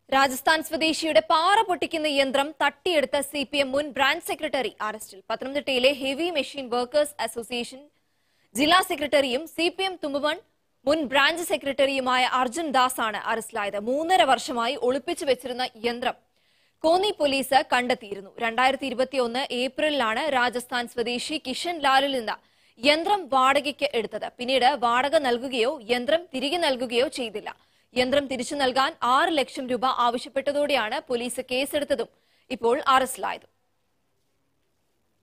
രാജസ്ഥാൻ സ്വദേശിയുടെ പാറ പൊട്ടിക്കുന്ന യന്ത്രം തട്ടിയെടുത്ത സി പി എം മുൻ ബ്രാഞ്ച് സെക്രട്ടറി അറസ്റ്റിൽ പത്തനംതിട്ടയിലെ ഹെവി മെഷീൻ വർക്കേഴ്സ് അസോസിയേഷൻ ജില്ലാ സെക്രട്ടറിയും സി പി എം തുമ്പമൺ മുൻ ബ്രാഞ്ച് സെക്രട്ടറിയുമായ അർജുൻ ദാസ് ആണ് അറസ്റ്റിലായത് മൂന്നര വർഷമായി ഒളിപ്പിച്ചു വെച്ചിരുന്ന യന്ത്രം കോന്നി പോലീസ് കണ്ടെത്തിയിരുന്നു രണ്ടായിരത്തി ഇരുപത്തിയൊന്ന് ഏപ്രിലിലാണ് രാജസ്ഥാൻ സ്വദേശി കിഷൻ ലാലിൽ നിന്ന് യന്ത്രം വാടകയ്ക്ക് എടുത്തത് പിന്നീട് വാടക നൽകുകയോ യന്ത്രം തിരികെ നൽകുകയോ ചെയ്തില്ല യന്ത്രം തിരിച്ചു നൽകാൻ ആറ് ലക്ഷം രൂപ ആവശ്യപ്പെട്ടതോടെയാണ് പോലീസ് കേസെടുത്തതും ഇപ്പോൾ അറസ്റ്റിലായതും